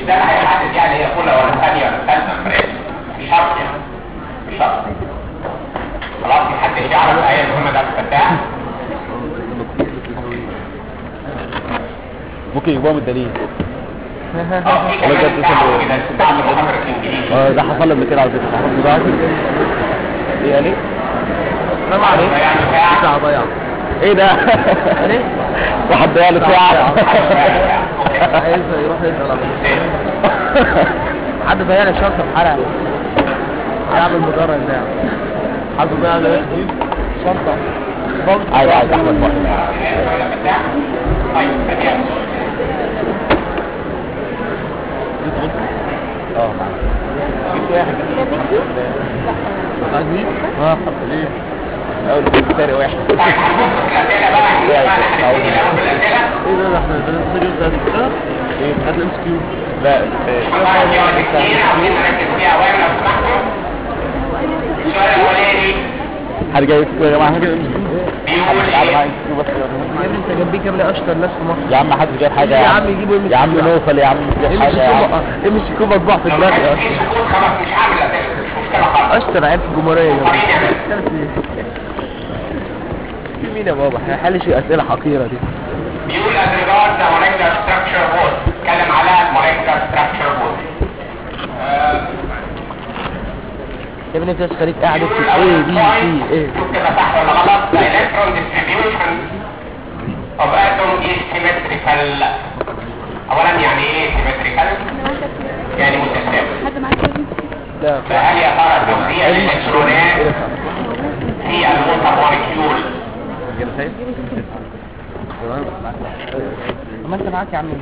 مش ده اللي هيحدد يعني هي اولى ولا ثانيه ولا ثالثه فريق مش شرط يعني مش شرط خلاص محدش يعرف ايه المهمه ده الفتاح ممكن يجيبوها من الدليل اه في ولا كمان جت بتاع اسمه- كده بتاع محاضره انجليزي اه ده حصل لي قبل كده على فكره عارف مضاعف ايه قال ايه؟ سلام عليكم يعني ساعة. ساعة ضيع ايه ده؟ ايه؟ واحد ضيع له ساعة عايز يروح يسأل على حد ضيع لي شنطة في حلقة يعمل مجرد ده حد ضيع لي شنطة بلط عايز عايز احمد واحد ولا بتاع طيب ثانيه اه معاك جبت واحد عايزين؟ اه ليه؟ اول كنت تاني واحد طيب هنبص في الاسئله بقى احنا بقى هنبتدي الاول بالاسئله ايه ده ده احنا ده نسجل ده كده؟ ايه؟ هات الام اس كيو لا والله في وقت كتير عاوزين نركز فيها اولا لو سمحتوا السؤال الاولاني حد جاي يسكت يا جماعه بيقول تعالى معايا ايه يسكتوا بس يا ابني انت جنبيك يا ابني اشطر ناس في مصر يا عم محدش جايب حاجه يا عم يجيبوا ام يا عم نوصل يا عم مش جايب ام اس حاجه يا عم كيو ام اس كيو مطبوع في لو ما دماغي كانش في سكوت خلاص مش هعمل اسئله مش مشكله خالص اشطر عيال في الجمهورية يا وريني جماعة. اعمل في مين يا بابا احنا حلش الاسئلة حقيرة دي بيقول as regards the molecular structure board اتكلم على molecular structure board آه، يا ابني في خليك قاعد بيقول في الأول ايه بي point، سي ايه شوف كده صح ولا غلط the electron distribution of atom is symmetrical اولا يعني ايه symmetrical يعني متساوي حد معاك كويس لا فهل يا ترى توزيع الالكترونات في الوتر مولكيول كده شايف ما انت معاك يا عم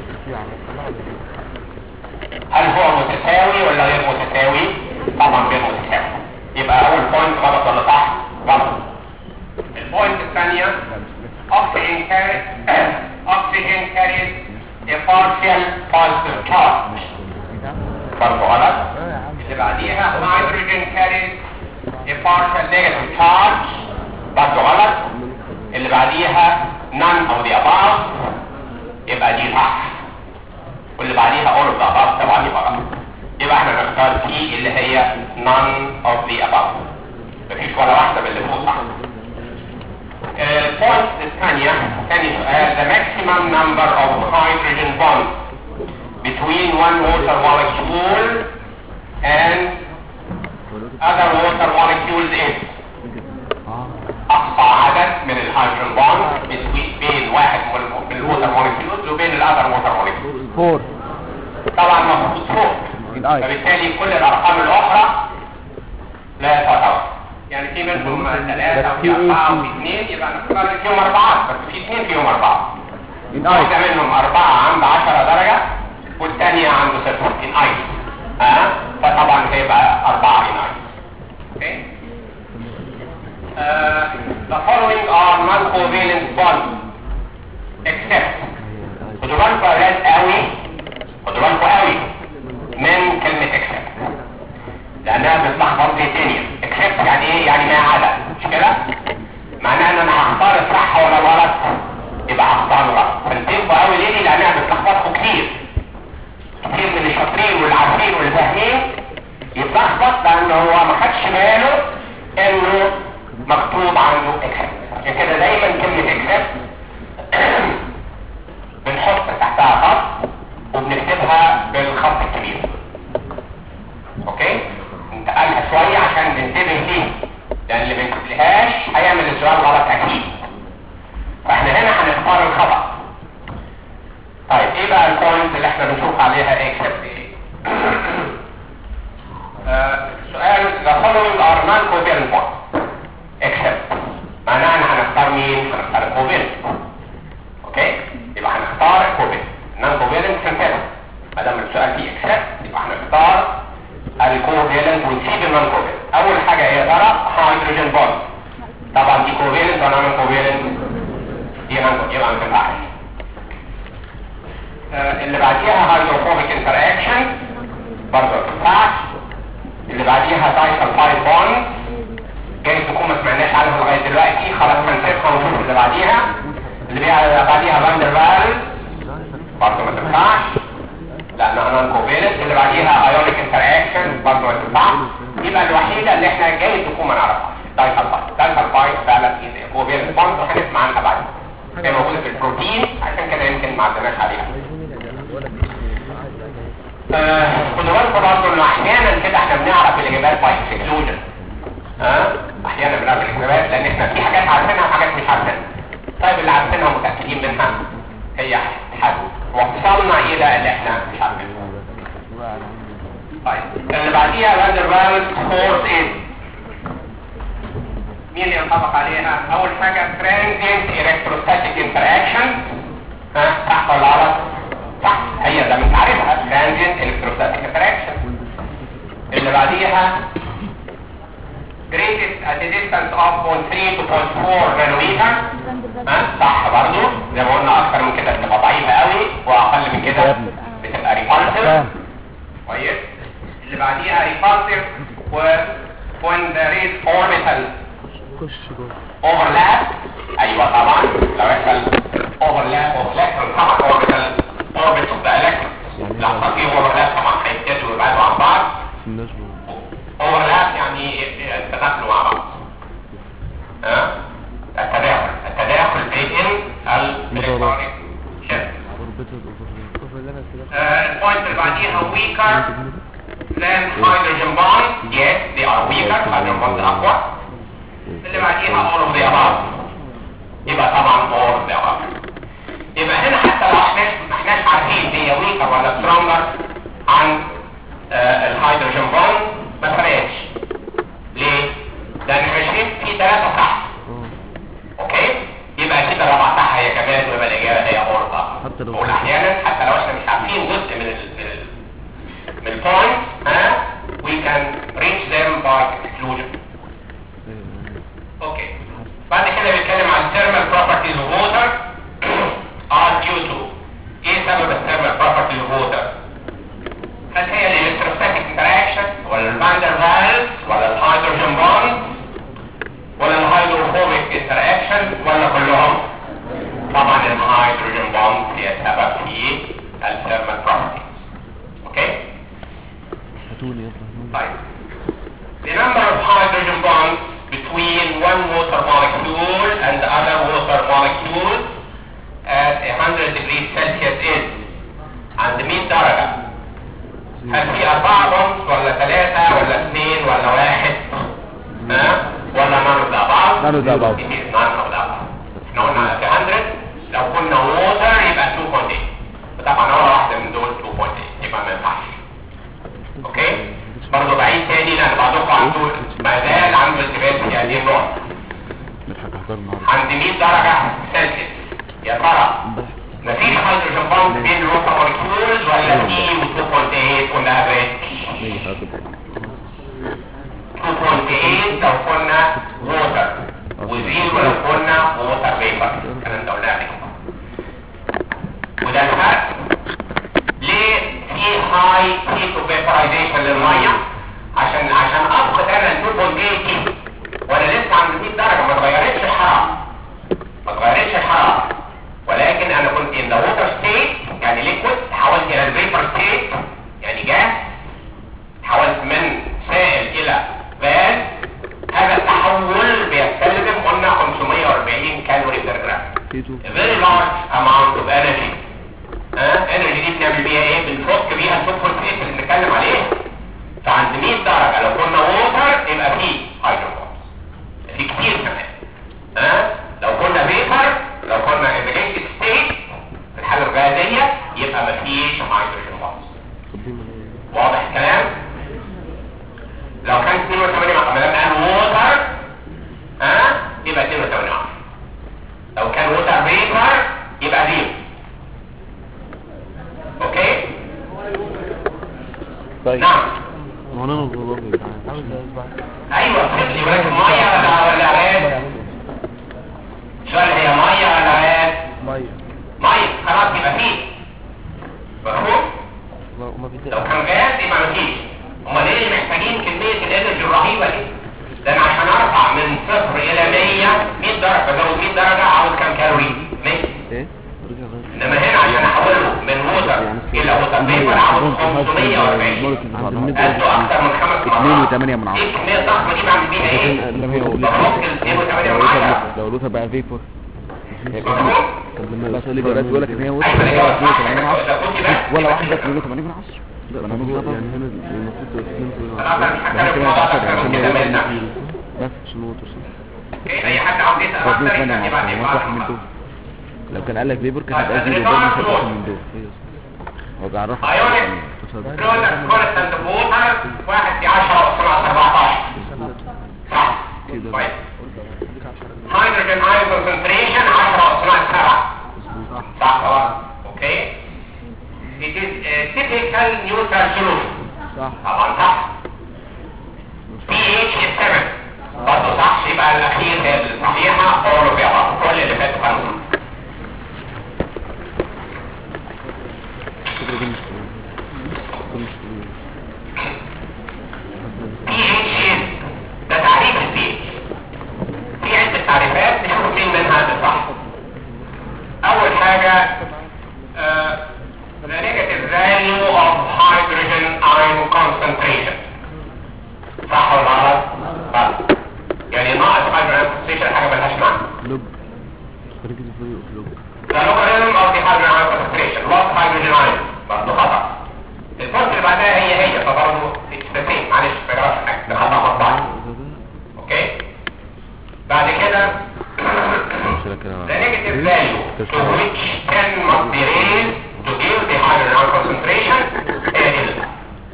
هل هو متساوي ولا غير متساوي طبعا غير متساوي يبقى اول بوينت غلط ولا صح غلط البوينت الثانيه oxygen carries oxygen carries a partial positive charge برضه غلط اللي بعديها hydrogen carries a partial negative charge برضه غلط اللي بعديها none of the above يبقى دي صح واللي بعديها all of the above طبعا يبقى غلط يبقى احنا نختار P اللي هي none of the above مفيش ولا واحدة من اللي فوق صح البوينت الثانية ثاني سؤال the maximum number of hydrogen bonds between one water molecule and other water molecules is أقصى عدد من الهيدروجين بوند بين واحد من الووتر مولكيولز وبين الأذر ووتر مولكيولز فور طبعا مفروض فوق من اي فبالتالي كل الارقام الاخرى لا تعتبر يعني في منهم ثلاثة وفي أربعة وفي اثنين يبقى نختار اللي فيهم أربعة بس في اثنين فيهم أربعة من اي واحدة منهم أربعة عند 10 درجة والثانية عنده صفر in ice ها فطبعا هيبقى أربعة in ice okay uh, the following are non-covalent bonds except خدوا بالكم يا ولاد قوي خدوا بالكم قوي من كلمة except لأنها بتلخبط لي الدنيا except يعني ايه؟ يعني ما عدا مش كده؟ معناها ان انا هختار الصح ولا الغلط يبقى هختار الغلط فانتبهوا قوي ليه؟ لأنها بتلخبطكم كتير كتير من الشاطرين واللي عارفين واللي فاهمين يتلخبط لأن هو ما خدش باله انه مكتوب عنده except عشان كده دايما كلمة except بنحط تحتها خط وبنكتبها بالخط الكبير اوكي ننتقلها شوية عشان ننتبه ليه لان اللي ما يكتبلهاش هيعمل السؤال غلط اكيد فاحنا هنا هنختار الخطأ طيب ايه بقى البوينت اللي احنا بنشوف عليها اكسبت ايه آه، سؤال the following are non-covalent bonds except معناها ان هنختار مين هنختار الكوفالنت اوكي يبقى هنختار الكوفالنت نون كوفالنت سنتيز ما دام السؤال فيه اكسبت يبقى هنختار الكوفالنت ونسيب النون كوفالنت اول حاجه هي ترى هيدروجين بوند طبعا دي كوفالنت ولا نون كوفالنت دي نون يبقى ما تنفعش آه، اللي بعديها هيدروفوبيك انتراكشن برضه ما تنفعش اللي بعديها دايسلفايد بوند جايز نكون ما سمعناش عنها لغايه دلوقتي خلاص هنسيبها ونشوف اللي بعديها اللي بعديها بعديها فاندر فال برضه ما تنفعش لانها نون كوفالنت احنا جايز نكون ما نعرفهاش دايسلفايد دايسلفايد فعلا كوفيرنت بوند وهنسمع عنها بعدين هي موجوده في البروتين عشان كده يمكن ما عدناش عليها آه، خدوا بالكم برضه انه احيانا كده احنا بنعرف الاجابات باي اكسكلوجن ها احيانا بنعرف الاجابات لان احنا في حاجات عارفينها وحاجات مش عارفينها طيب اللي عارفينها ومتاكدين منها هي حد وصلنا الى اللي احنا مش عارفينه طيب اللي بعديها فاندربالت فورس ايه مين اللي ينطبق عليها اول حاجه ترانزينت الكتروستاتيك انتراكشن ها صح ولا غلط صح هي ده انت عارفها ترانزينت الكتروستاتيك انتراكشن اللي بعديها greatest at a distance of 0.3 to 0.4 nanometer ها صح برضو زي ما قلنا اكتر من كده بتبقى ضعيفه قوي واقل من كده بتبقى repulsive كويس اللي بعديها repulsive و when there is orbital خش جوه overlap ايوه طبعا لو يحصل overlap of electrons طبعا orbital orbits of the electrons لو حصل فيه overlap طبعا هيبتدوا يبعدوا عن بعض الناس overlap يعني تداخلوا مع بعض ها التداخل التداخل بين الالكترونيك شيب اوربيتال اوفر البوينت اللي بعديها weaker than hydrogen bonds yes they are weaker hydrogen bonds اقوى اللي بعديها all of the above يبقى طبعا all of the above يبقى هنا حتى لو احنا ما احناش عارفين هي weaker ولا stronger عن آه، الهيدروجين بوند ما فرقتش ليه؟ لان 20 في ثلاثة صح اوكي؟ يبقى كده الرابعة صح هي كمان ويبقى الإجابة هي أورطة حتى لو- بقول أحيانا حتى لو احنا مش عارفين جزء من ال من ال من البوينت ها we can reach them by exclusion اوكي بعد كده بيتكلم عن thermal properties of water are due to ايه سبب الثيرمال properties of water هل هي الالكتروستاتيك انتراكشن ولا الفاندر فالز ولا الهيدروجين بوند ولا الهيدروفوبيك انتراكشن ولا كلهم طبعا الهيدروجين بوند هي سبب في الثيرمال بروبرتيز اوكي هاتوني يلا طيب the number of hydrogen bonds between one water molecule and the other water molecule at 100 degrees Celsius is عند 100 درجة هل في أربعة بونز ولا ثلاثة ولا اثنين ولا واحد ها ولا none of the above None of the above. it is none of the above احنا قلنا في 100 لو كنا water يبقى 2.8 طبعا أول واحدة من دول 2.8 يبقى ما ينفعش اوكي برضه بعيد تاني لان بعضكم عنده ما زال عنده التباس في هذه النقطة نضحك هزار النهارده عند 100 درجة سلسيوس يا ترى مفيش هيدروجين بوند بين الوتر مولكيولز ولا في و2.8 كنا افريج 2.8 لو كنا ووتر وزيرو لو كنا ووتر فيبر الكلام ده قلناه قبل كده وده الفرق ليه في هاي هيت فيبرايزيشن للميه عشان عشان افقد انا ال 2.8 دي وانا لسه عند 100 درجه ما اتغيرتش الحراره ما اتغيرتش الحراره ولكن انا كنت in the water state يعني liquid تحولت الى الفيبر state يعني جاز تحولت من سائل الى غاز هذا التحول بيستلزم قلنا 540 كالوري بير جرام a very large amount of energy ها energy دي بنعمل بيها ايه بنفك بيها السوبر فيس اللي بنتكلم عليه فعند 100 درجة لو كنا ووتر يبقى فيه هيدروجين في كتير كمان ها لو كنا فيبر لو كنا in the gaseous state في الحالة الغازية يبقى مفيش هيدروجين بونز واضح الكلام لو كان 82 ما دام قال ووتر ها يبقى 82 لو كان ووتر فيبر يبقى زيرو اوكي طيب نعم هو انا الغراب يا جدعان ايوه فهمتني ولكن ميه ولا ولا غاز سؤال هي ميه ولا غاز ميه ميه خلاص يبقى فيه مفهوم ما ما في لو كان غاز يبقى مفيش امال ليه محتاجين كميه الانرجي الرهيبه دي لان عشان ارفع من صفر الى 100 100 درجه بزود 100 درجه عاوز كام كالوري 100 ايه رجع غير انما هنا عشان احوله من ووتر ووتر كيلو ووتر فيبر عاوز 540 قده اكتر من خمس اتنين مرات وتمانية من ايه عشرة الكميه الضخمه دي بعمل بيها ايه؟ لما هي بفك ال 2 و8 من عشرة لو لوثر بقى فيبور مفهوم؟ بس اللي بيقول لك ان هي ووتر ايوه هي الاجابه صح 82 من عشرة لو كنت بس ولا واحدة 82 من عشرة لا أنا ما مش هو ضابط. يعني هنا المفروض انا مش هتكلم في الموضوع ده اكتر من كده ما يلزمش بس عشان هو ترسم اوكي اي حد عاوز يسال هو اكتر 82 يسالني من بعدين عشرة هو واحد من دول لو كان قال لك فيبور كان هيبقى زيرو برضه مش هيبقى واحد من دول هو بيعرفك ايونيك برودكت كونستانت ووتر واحد في 10 اصلا 14 صح كويس هيدروجين ايون كونسنتريشن 10 اصلا 7 صح طبعا اوكي It is a typical neutral solution صح طبعا صح pH is 7 برضه صح يبقى الاخير هي الصحيحه all of the above كل اللي فاتوا كانوا صح pH ده تعريف ال pH في عدة تعريفات نشوف مين منها اللي صح أول حاجة uh, the negative value of hydrogen ion concentration صح ولا غلط؟ غلط يعني ناقص hydrogen ion concentration حاجة ملهاش معنى لوج خريجة الفريق لوج The logarithm of the hydrogen ion concentration lost hydrogen ion برضه خطأ البوينت اللي بعدها هي هي فبرضه it's the same معلش ما يجراش حاجة ده خطأ مطبعي اوكي بعد كده the negative value to which 10 must be raised to give the hydrogen ion concentration هي دي اللي صح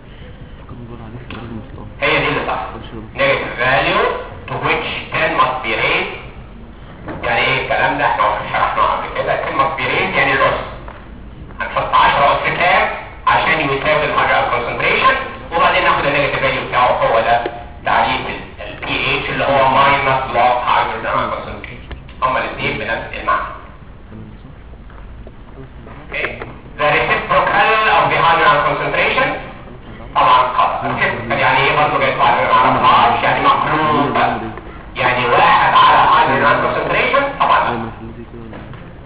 هي دي اللي صح negative value to which 10 must be raised يعني ايه الكلام ده احنا شرحناه قبل كده 10 must be raised يعني الأس هنحط 10 أس كام عشان يساوي الهيدروجين concentration وبعدين ناخد النيجاتيف فاليو بتاعه هو ده تعريف ال pH اللي هو minus log hydrogen ion concentration هما الاثنين بنفس المعنى اوكي the reciprocal of the hydrogen concentration طبعا خطأ reciprocal يعني ايه برضه جاي بعد ما نعرفهاش يعني مقلوب يعني واحد على hydrogen ion concentration طبعا لا. ايمن خليتي كده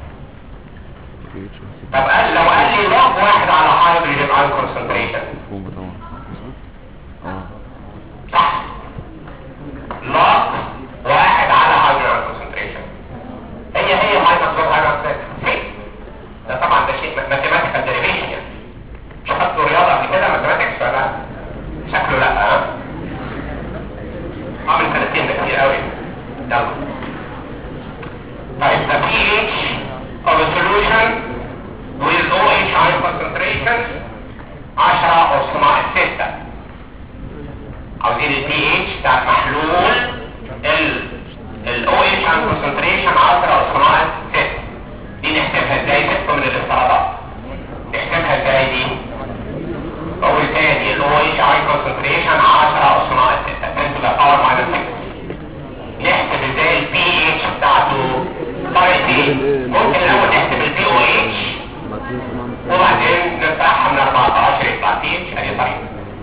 طب قال لو قال لي log واحد على hydrogen ion concentration مفهوم طبعا اه صح log واحد على hydrogen concentration هي هي minus log hydrogen concentration ده طبعا ده شيء mathematical derivation يعني مش خدتوا رياضة قبل كده mathematics ولا شكله لا ها عامل سنتين ده كتير قوي يلا طيب the pH of a solution with OH ion concentration 10 أس ناقص 6 عاوزين ال pH بتاع محلول ال ال OH ion concentration 10 أس ناقص 6 دي نحسبها ازاي نحسبها من الافتراضات نحسبها ازاي دي اول تاني ال OH ion concentration 10 أس ناقص 6 10 to the power minus 6 نحسب ازاي ال pH بتاعته طريقتين ممكن الاول نحسب ال pOH وبعدين نفتحها من 14 يطلع pH ادي طريقه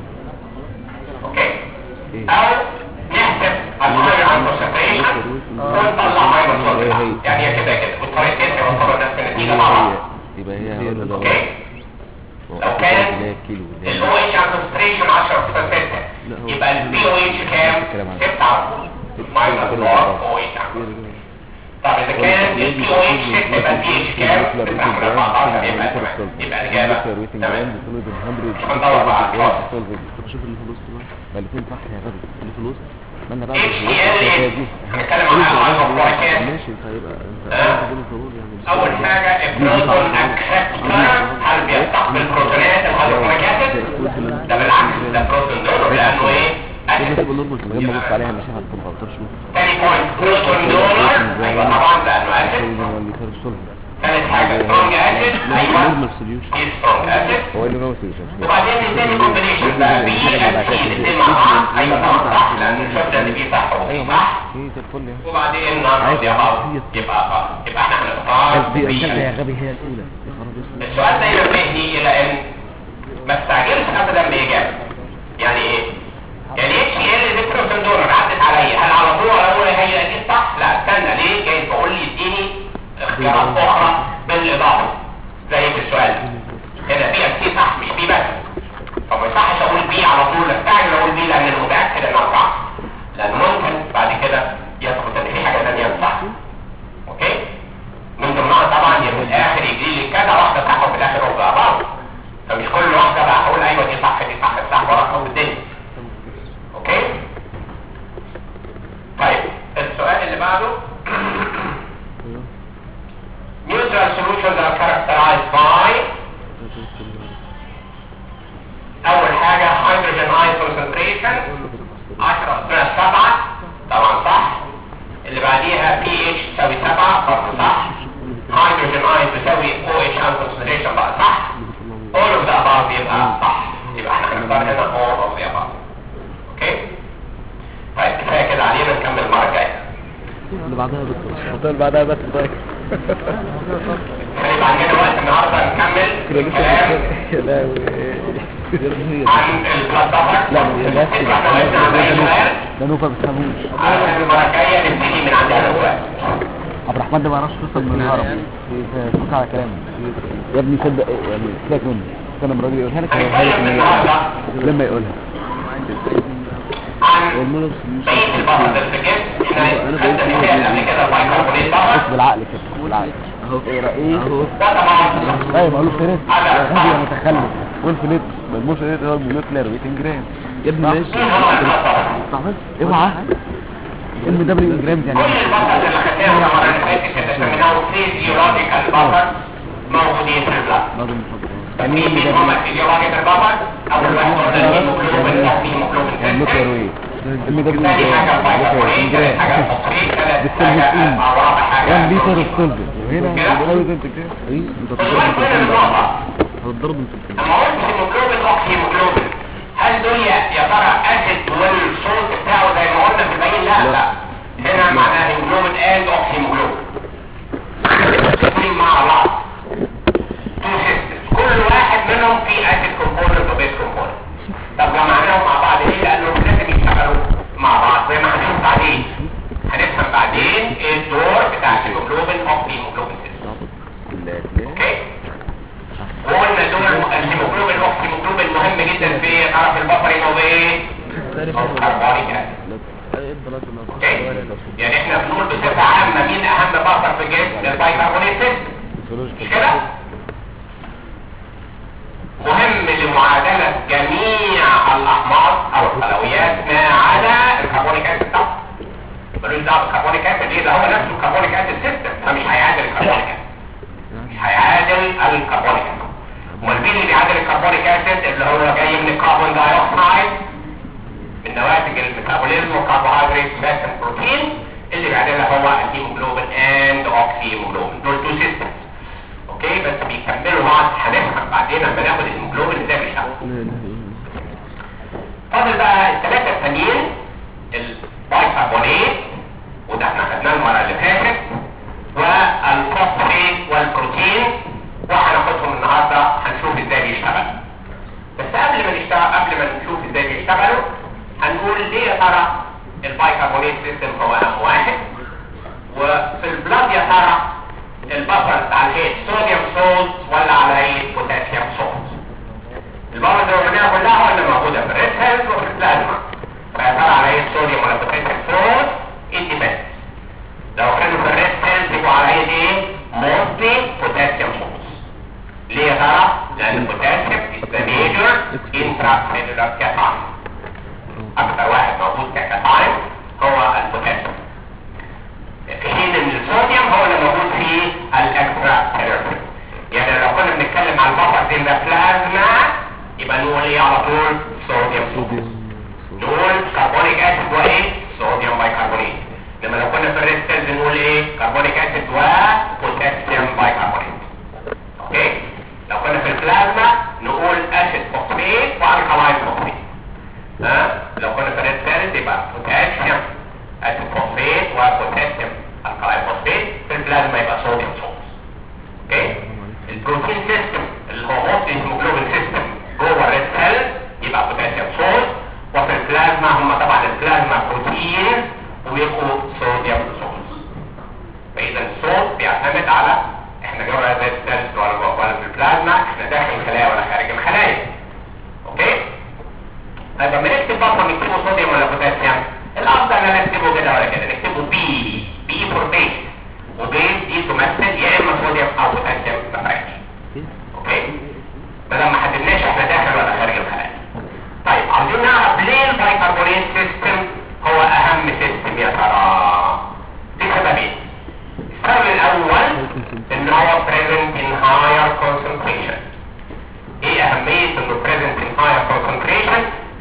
اوكي او نحسب الهايدروجين كونسنتريشن ونطلع هايدروجين يعني هي كده كده والطريقتين هيوصلوا نفس النتيجه مع بعض يبقى هي هي اللي اوكي لو كان اللي هي الكيلو اللي ال هي OH concentration 10 في 6 يبقى ال pOH كام؟ 6 على minus log OH طب اذا كان ال pOH 6 يبقى ال pH كام؟ 6 من 14 يبقى 8 يبقى الاجابه 8 هندور بقى على الخاص. طب شوف اللي في الوسط بقى ما الاثنين صح يا غبي اللي في الوسط مالنا بقى HCl هنتكلم عن الهايدروكلوريك اسيد ماشي فيبقى انت ها؟ عايز تقول الضروري يعني اول حاجة البروتون اكسبتر هل بيستقبل بروتونات الهيدروكلوريك اسيد ده بالعكس ده بروتون دونر لانه ايه لازم اسيد تبقى نورمال من غير ما ابص عليها مش هتكون غلط طب شوف تاني بوينت بروتون دونر ايوه طبعا لانه اسيد هو اللي كان الصلب ثالث حاجة سترونج اسيد ايوه نورمال سوليوشن في سترونج اسيد هو اللي نو سوليوشن وبعدين الثاني كومبينيشن بقى بي اس سي الاثنين مع بعض ايوه طبعا صح لان شفنا ان في صح وفي ايوه صح ماشي زي الفل يعني وبعدين نعرف يا غلط يبقى غلط يبقى احنا هنختار دي بي يا غبي هي الاولى يا خراب اسود السؤال ده ينبهني الى ان ما تستعجلش ابدا باجابه يعني ايه يعني اتش ال ديكتروسن دونر عدت عليا هل على طول اقول هي اكيد صح لا استنى ليه جاي بقول لي اديني اختيارات اخرى بالاضافه زي في السؤال ده. هنا هيدروجين ايون كونسنتريشن 10 اسمها 7 طبعا صح اللي بعديها بي اتش تساوي 7 برضه صح هيدروجين ايون تساوي او اتش ايون كونسنتريشن بقى صح all of the above يبقى صح يبقى احنا هنختار هنا all of the above اوكي طيب كفايه كده علينا نكمل المره الجايه اللي بعدها يا دكتور الخطوة اللي بعدها بس طيب هيبقى عندنا وقت النهارده نكمل كده لسه كلام يا لهوي عن البلاد بابر لا مش بس احنا وقفنا عند اي سؤال ده نوفا بتفهموش علشان المره الجايه نبتدي من عند هذا السؤال عبد الرحمن ده ما يعرفش يوصل من الهرم فك على كلامه يا ابني صدق إيه؟ يعني سيبك منه استنى لما الراجل يقولها لك هيقولها لك هنتكلم إن هي- النهارده لما يقولها عن والمولر بقيه البابر اللي في الجسم احنا خدنا مثال قبل كده البايكربونات بص بابر بالعقل كده بالعقل اهو ايه رأيه اهو ده طبعا ايوه بقول له فيرست هذا غبي يا متخلف قول فليت ده الموش ايه هو المولكيولر ويتنج جرام يا ابني ماشي مين هو البابر صح بس اوعى ام دبليو جرامز يعني كل البابر اللي خدناها المره اللي فاتت اللي سميناهم فيزيولوجيكال بابر موجودين في البلاد نظم الحضور يعني مين ايه مين ام هم دبليو الفيزيولوجيكال بابر اول واحد قلنا الهيموجلوبين او هيموجلوبين المولكيولر سيستم ويت ام دبليو ثاني حاجه البايكربونات ثالث حاجه جرام الفوسفيت ثالث بالسلفر حاجه إيه؟ او رابع حاجه 1 لتر البروتين. اوف سولفر وهنا كده؟ عاوز انت كده ايه انت السؤال هتضرب هنا النقطه هتضرب انت الكلام لما قلت هيموجلوبين اوكسي هيموجلوبين هل دول يا ترى اسيد والصوت بتاعه زي ما قلنا في الباقيين لا لا هنا معناها هيموجلوبين اند اوكسي هيموجلوبين الاثنين مع بعض تو سيستمز كل واحد منهم فيه اسيد كومبوننت وبيس كومبوننت طب جمعناهم مع بعض ليه لانهم لازم يشتغلوا مع بعض زي ما هنشوف بعدين هنفهم بعدين ايه الدور بتاع الهيموجلوبين اوكسي هيموجلوبين سيستم اوكي وقلنا دول الهيموجلوبين الاوكسي هيموجلوبين مهم جدا في طرف البصري هو ايه؟ الكربونيك اسيد اوكي يعني احنا بنقول بصفه عامه مين اهم بصر في الجسم البايكربونات سيستم مش كده؟ مهم لمعادلة جميع الأحماض أو الحلويات ما عدا الكربونيك أسيد طبعا ملوش دعوة بالكربونيك أسيد ليه ده هو نفسه الكربونيك أسيد سيستم فمش هيعادل الكربونيك أسيد مش هيعادل الكربونيك أسيد امال مين اللي بيعادل الكربونيك أسيد اللي هو جاي من الكربون دايوكسيد من نواتج الميتابوليزم والكربوهيدرات فات البروتين اللي بيعادلها هو الهيموجلوبين اند اوكسي هيموجلوبين دول تو سيستمز اوكي بس بيكملوا بعض هنفهم بعدين لما ناخد الهيموجلوبين ازاي بيشتغل لا اله الا الله فاضل بقى الثلاثه التانيين البايكربونات وده احنا خدناه المره اللي فاتت والفوسفات والبروتين وهناخدهم النهارده هنشوف ازاي بيشتغل بس قبل ما نشتغل قبل ما نشوف ازاي بيشتغلوا هنقول ليه يا ترى البايكربونات سيستم هو اهم واحد وفي البلاد يا ترى البفر بتاع الهيد صوديوم سولت ولا على هيئه بوتاسيوم سولت البفر اللي قلناها كلها ولا موجوده في الريد سيلز وفي البلازما فيا ترى على هيئه صوديوم ولا بوتاسيوم سولت اندبندنت لو كانوا في الريد سيلز يبقوا على هيئه ايه موستلي بوتاسيوم سولت ليه يا ترى لان البوتاسيوم is the major intracellular cation اكثر واحد موجود ككاتاين هو البوتاسيوم في حين ان الصوديوم هو اللي موجود في الاكسترا سيلولر يعني لو كنا بنتكلم على البفر دي بلازما يبقى نقول ايه على طول صوديوم صوديوم نقول كربونيك اسيد وايه صوديوم بايكربونات لما لو كنا في الريد سيلز نقول ايه كربونيك اسيد وبوتاسيوم بايكربونات اوكي لو كنا في البلازما نقول اسيد فوسفيت والكلاين فوسفيت ها لو كنا في الريد سيلز يبقى بوتاسيوم اسيد فوسفيت وبوتاسيوم الكلاين فوسفيت في البلازما يبقى صوديوم صوت اوكي البروتين سيستم اللي هو موست هيموجلوبين سيستم جوه الريد سيل يبقى بوتاسيوم صوت وفي البلازما هم طبعا البلازما بروتين ويبقوا صوديوم صوت فاذا الصوت بيعتمد على احنا جوه الريد سيلز ولا جوه ولا في البلازما احنا داخل الخلايا ولا خارج الخلايا اوكي طيب لما نكتب بطل نكتبه صوديوم ولا بوتاسيوم الافضل ان انا نكتبه كده ولا كده نكتبه بي بي فور بيس وبيس دي تمثل يا اما صوديوم او بوتاسيوم ما فرقش اوكي ما دام ما حددناش احنا داخل ولا خارج الخلايا طيب عاوزين نعرف ليه البايكربونات سيستم هو اهم سيستم يا ترى في سببين السبب الاول ان هو present in higher concentration ايه اهمية انه present in higher concentration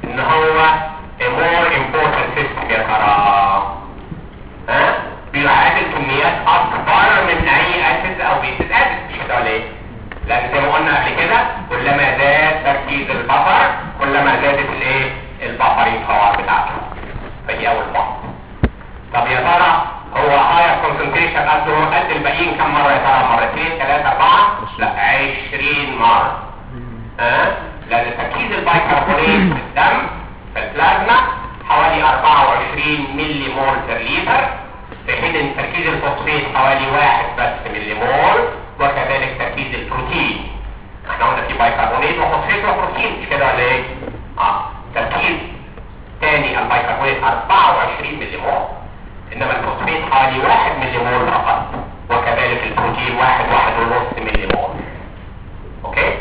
لان تركيز البايكربونات في الدم في البلازما حوالي 24 ملي مول بر لتر في حين ان تركيز الفوسفات حوالي واحد بس ملي مول وكذلك تركيز البروتين احنا قلنا في بايكربونات وفوسفات وبروتين مش كده ولا ايه؟ اه تركيز تاني البايكربونات 24 ملي مول انما الفوسفات حوالي 1 ملي مول فقط وكذلك البروتين واحد واحد ونص ملي مول اوكي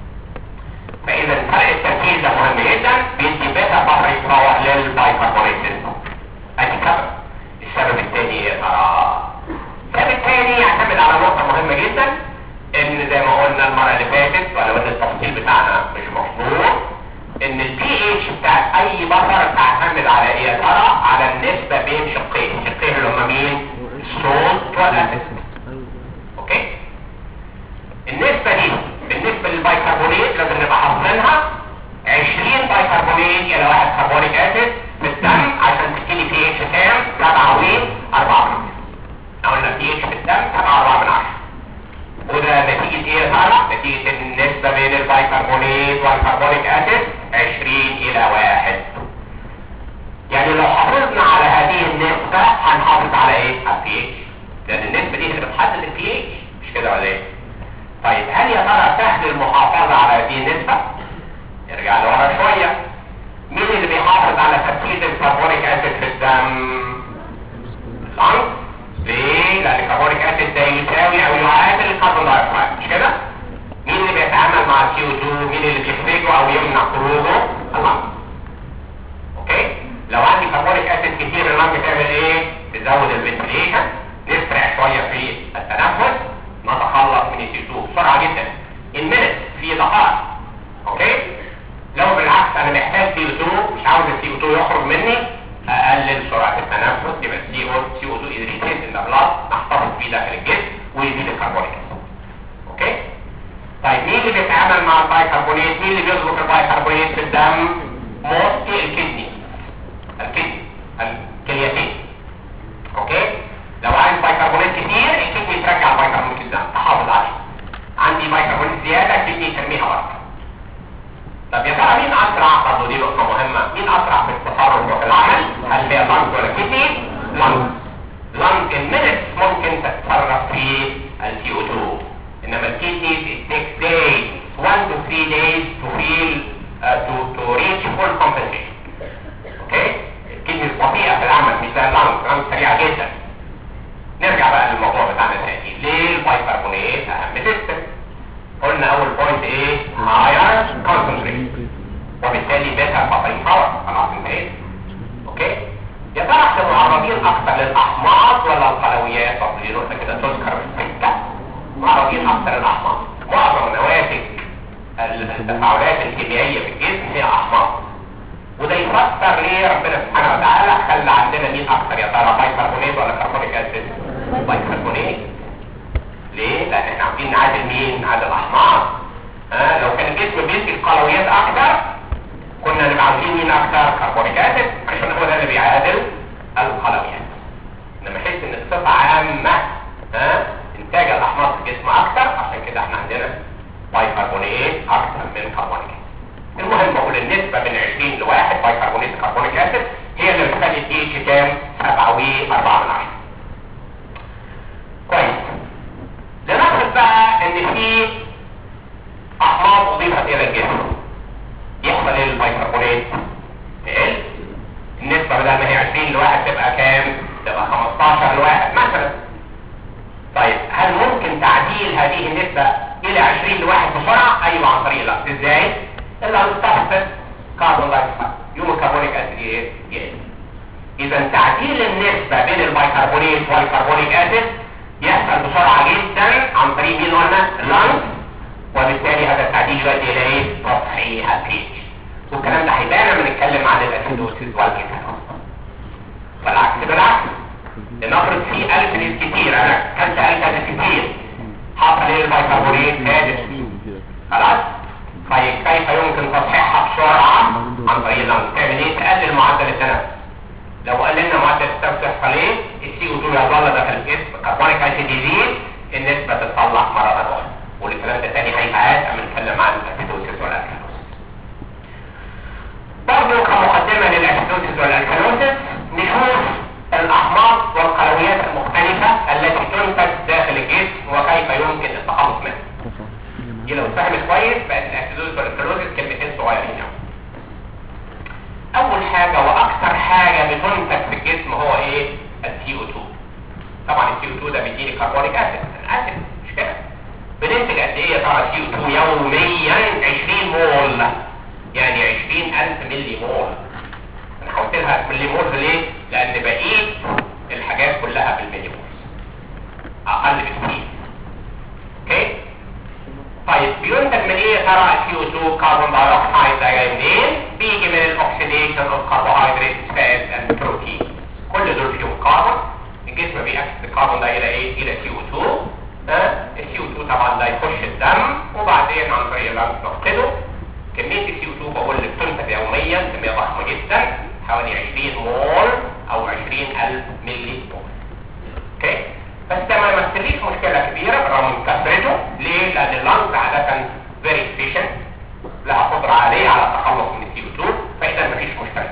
فاذا فرق التركيز ده مهم جدا بيدي بيتا بفرق باور للبايكربونات سيستم ادي سبب السبب الثاني يا ترى السبب الثاني يعتمد على نقطة مهمة جدا ان زي ما قلنا المرة اللي فاتت ولو ان التفصيل بتاعنا مش مظبوط ان البي اتش بتاعت اي بفر تعتمد على ايه يا ترى على النسبة بين شقين شقين اللي هم مين الصوت والاسيد اوكي النسبة دي بالنسبة للبايكربونات لازم نبقى حافظينها 20 بايكربونات الى واحد كربونيك اسيد في الدم عشان تديني بي اتش كام 7 و 4 قلنا بي اتش في الدم 7 4 من 10 وده نتيجة ايه يا ترى؟ نتيجة ان النسبة بين البايكربونات والكربونيك اسيد 20 الى 1 يعني لو حافظنا على هذه النسبة هنحافظ على ايه؟ على البي اتش لان النسبة دي اللي بتحدد البي اتش مش كده ولا ايه؟ طيب هل يا ترى سهل المحافظة على هذه النسبة؟ نرجع لورا شوية مين اللي بيحافظ على تركيز الكربونيك اسيد في الدم؟ العنص ليه؟ لان الكربونيك اسيد ده يساوي او يعادل الكربون دايوكسيد مش كده؟ مين اللي بيتعامل مع السي او 2 مين اللي بيخرجه او يمنع خروجه؟ العنص اوكي؟ لو عندي كربونيك اسيد كتير اللنج بتعمل ايه؟ تزود الفنتليشن نسرع شوية في التنفس نتخلص من السي 2 بسرعة جدا in minutes في دقائق اوكي؟ لو بالعكس انا محتاج سي 2 مش عاوز السي 2 يخرج مني اقلل سرعه التنفس يبقى السي او سي او 2 ادريتيز ان بلاد نحتفظ بيه داخل الجسم ويزيد الكربونيك اوكي طيب مين اللي بيتعامل مع البايكربونات مين اللي بيظبط البايكربونات في الدم موستي الكدني الكدني الكليتين اوكي لو عايز بايكربونات كتير الكدني ترجع البايكربونات في الدم تحافظ عليه عندي بايكربونات زياده الكدني ترميها بره طب يا ترى مين اسرع برضه دي نقطه مهمه مين اسرع في التصرف وفي العمل هل هي لانج ولا كدني لانج لانج المينتس ممكن تتصرف في السي او 2 انما الكدني it takes days 1 to 3 days to feel uh, to to reach full compensation اوكي الكدني بطيئه في العمل مش زي اللانج اللانج سريعه جدا نرجع بقى للموضوع بتاعنا تاني ليه البايكربونات اهم سيستم قلنا اول بوينت ايه higher concentration وبالتالي بيتها بطريق باور خلاص انتهينا اوكي يا ترى احنا معرضين اكثر للاحماض ولا القلويات برضه دي نقطه كده تذكر في السكه معرضين اكثر للاحماض معظم نواتج التفاعلات الكيميائيه في الجسم هي احماض وده يفسر ليه ربنا سبحانه وتعالى خلى عندنا مين اكثر يا ترى بايكربونات ولا كربونيك اسيد بايكربونات ليه؟ لان احنا عاوزين نعادل مين؟ نعادل الاحماض ها لو كان الجسم بيدي القلويات اكتر كنا نبقى عاوزين مين اكتر؟ كربونيك اسيد عشان هو ده اللي بيعادل القلويات انما حس ان بصفه عامه ها انتاج الاحماض في الجسم اكتر عشان كده احنا عندنا بايكربونات اكتر من كربونيك اسيد المهم بقول النسبه من 20 ل 1 بايكربونات كربونيك اسيد هي اللي بتخلي الدي اتش كام؟ 7 و 4 من 10 كويس لنفرض بقى ان في احماض اضيفت الى الجسم يحصل ايه للبيكربونات تقل النسبة بدل ما هي 20 لواحد تبقى كام تبقى 15 لواحد مثلا طيب هل ممكن تعديل هذه النسبة الى 20 لواحد بسرعة ايوه عن طريق الأكل ازاي الا نستخدم كاربون دايوكسيد يوم الكربونيك اسيد ايه يقل اذا تعديل النسبة بين البيكربونات والكربونيك اسيد يحصل بسرعة جدا عن طريق مين قلنا اللانس وبالتالي هذا التعديل يؤدي الى ايه تصحيح البيتش والكلام ده هيبان لما نتكلم عن الاسيدوسيس والكيتانوس بالعكس بالعكس لنفرض في الكاليز كتير انا كلت الكاليز كتير حصل ايه البيكربونات هادف خلاص طيب كيف يمكن تصحيحها بسرعة عن طريق اللانس تعمل ايه تقلل معدل التنفس لو قللنا معدل التنفس يحصل ايه السي او 2 يظل داخل الجسم الكربونيك اسيد يزيد النسبة تتصلح مرة أخرى والكلام ده تاني هيبقى لما نتكلم عن الاسيدوسيس والالكالوسيس يوميا كميه ضخمه جدا حوالي 20 مول او 20000 ملي مول اوكي بس ده ما يمثليش مشكله كبيره بالرغم من كثرته ليه؟ لان اللنز عاده فيري efficient لها قدره عاليه على التخلص من السي 2 فاذا مفيش مشكله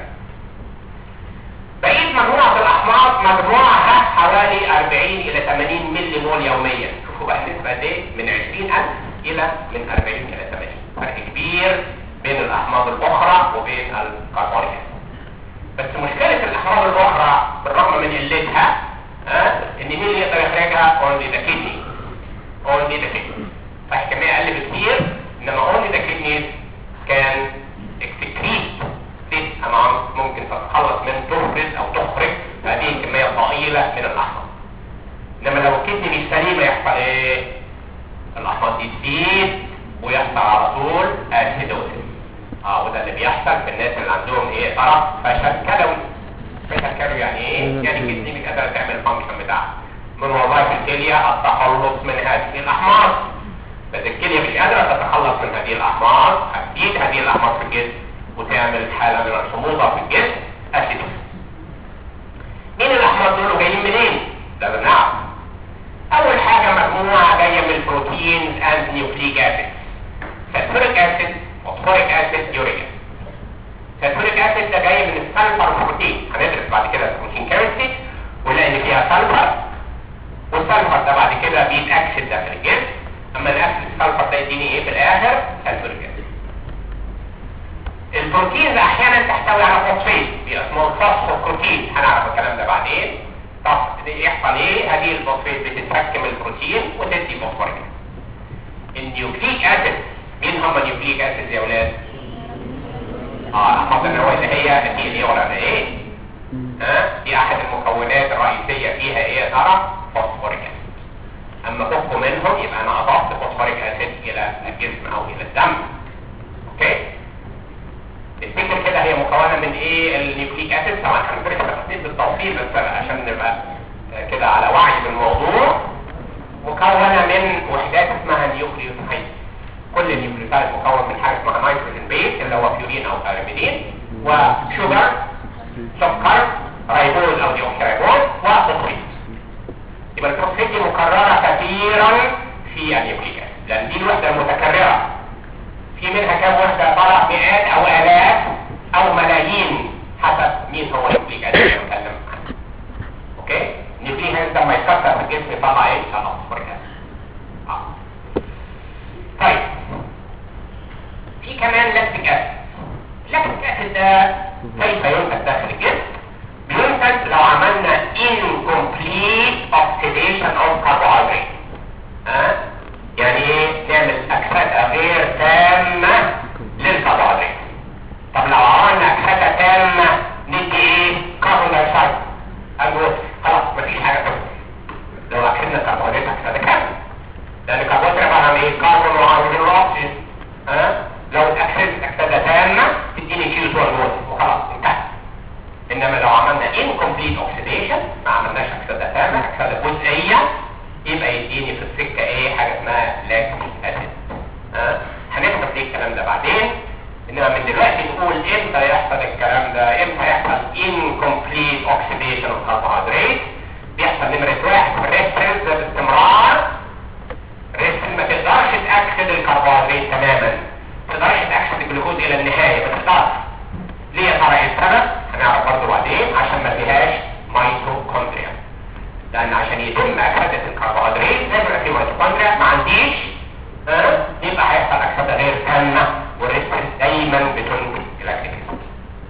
بقيه مجموعه الاحماض مجموعها حوالي 40 الى 80 ملي مول يوميا شوفوا بقى النسبه دي من 20000 الى من 40 الى 80 فرق كبير بين الاحماض الاخرى وبين الكربونيك بس مشكله الاحماض الاخرى بالرغم من قلتها ها ان مين اللي يقدر يخرجها اونلي ذا كيدني اونلي ذا كيدني فالكميه اقل بكتير انما اونلي ذا كيدني كان اكسكريت this amount ممكن تتخلص من تفرز او تخرج هذه الكميه الضئيله من الاحماض انما لو الكدني مش سليمه يحصل ايه الاحماض دي تزيد ويحصل على طول اسيدوزيس اه وده اللي بيحصل في الناس اللي عندهم ايه طرف فشل كلوي فشل كلوي يعني ايه يعني الكدني مش قادره تعمل الفانكشن بتاعها من وظائف الكليه التخلص من هذه الاحماض بس الكليه مش قادره تتخلص من هذه الاحماض هتزيد هذه الاحماض في الجسم وتعمل حاله من الحموضه في الجسم اسيدوزيس مين الاحماض دول وجايين منين لازم نعرف اول حاجه مجموعه جايه من البروتينز اند نيوكليك اسيد سلفوريك اسيد فوسفوريك اسيد يوريك سلفوريك اسيد ده جاي من السلفر بروتين هندرس بعد كده البروتين كيمستري ونلاقي ان فيها سلفر والسلفر ده بعد كده بيتاكسد داخل الجسم اما الاكسد السلفر ده يديني ايه في الاخر سلفوريك اسيد البروتين ده احيانا تحتوي على فوسفيت بيبقى اسمه فوسفوبروتين هنعرف الكلام ده بعدين طب يحصل ايه هذه الفوسفيت بتتركم البروتين وتدي فوسفوريك النيوكليك اسيد مين هم النيوكليك اسيد يا اولاد اه الاحماض النوويه اللي هي دي اللي ولا ايه ها دي احد المكونات الرئيسيه فيها ايه يا ترى فوسفوريك اسيد اما فكوا منهم يبقى انا اضفت فوسفوريك اسيد الى الجسم او الى الدم اوكي تفتكر كده هي مكونه من ايه النيوكليك اسيد طبعا هندرس التفاصيل بالتفصيل بس عشان نبقى كده على وعي بالموضوع مكونه من وحدات اسمها نيوكليوتايد كل النيوكليوتايد مكون من حاجه اسمها نيتروجين بيس اللي هو بيورين او باراميدين وشوجر سكر رايبوز او ديوكسيرايبوز وفوسفيت يبقى الفوسفيت دي مكرره كثيرا في النيوكليك اسيد لان دي الوحده المتكرره في منها كام وحدة طلع مئات او الاف او ملايين حسب مين هو النيوكليك اسيد اللي بنتكلم عنه اوكي النيوكليك اسيد لما يتكسر في الجسم يطلع ايه يطلع فوسفوريك اسيد آه. طيب في كمان لاكتيك اسيد اللاكتيك اسيد ده كيف ينتج داخل الجسم بينتج لو عملنا incomplete oxidation of carbohydrate ها يعني ايه نعمل اكسده غير تامه للكربوهيدرات طب لو عملنا اكسده تامه ندي ايه كربون دايوكسيد الجلوكوز خلاص مفيش حاجه تانية لو اكسدنا الكربوهيدرات اكسده كامله لان الكربوهيدرات عباره عن ايه كربون وهيدروجين واكسجين ها لو اكسدت اكسده تامه تديني كيو 2 جلوكوز وخلاص انتهى انما لو عملنا incomplete oxidation ما عملناش اكسده تامه اكسده جزئيه يبقى يديني في السكة ايه حاجة اسمها لاكتيك اسيد ها هنفهم ليه الكلام ده بعدين انما من دلوقتي نقول امتى يحصل الكلام ده امتى يحصل incomplete oxidation of carbohydrate بيحصل نمرة واحد في الريستنس ده باستمرار الريستنس ما تقدرش تأكسد الكربوهيدرات تماما ما تقدرش تأكسد الجلوكوز الى النهاية ما تقدرش ليه يا ترى ايه السبب؟ هنعرف برضه بعدين عشان ما فيهاش ميتوكوندريا لان عشان يتم اكسده الكربوهيدرات لازم يبقى في ميتوكوندريا ما عنديش ها يبقى هيحصل اكسده غير تامه والريسبس دايما بتنتج لاكتيك اسيد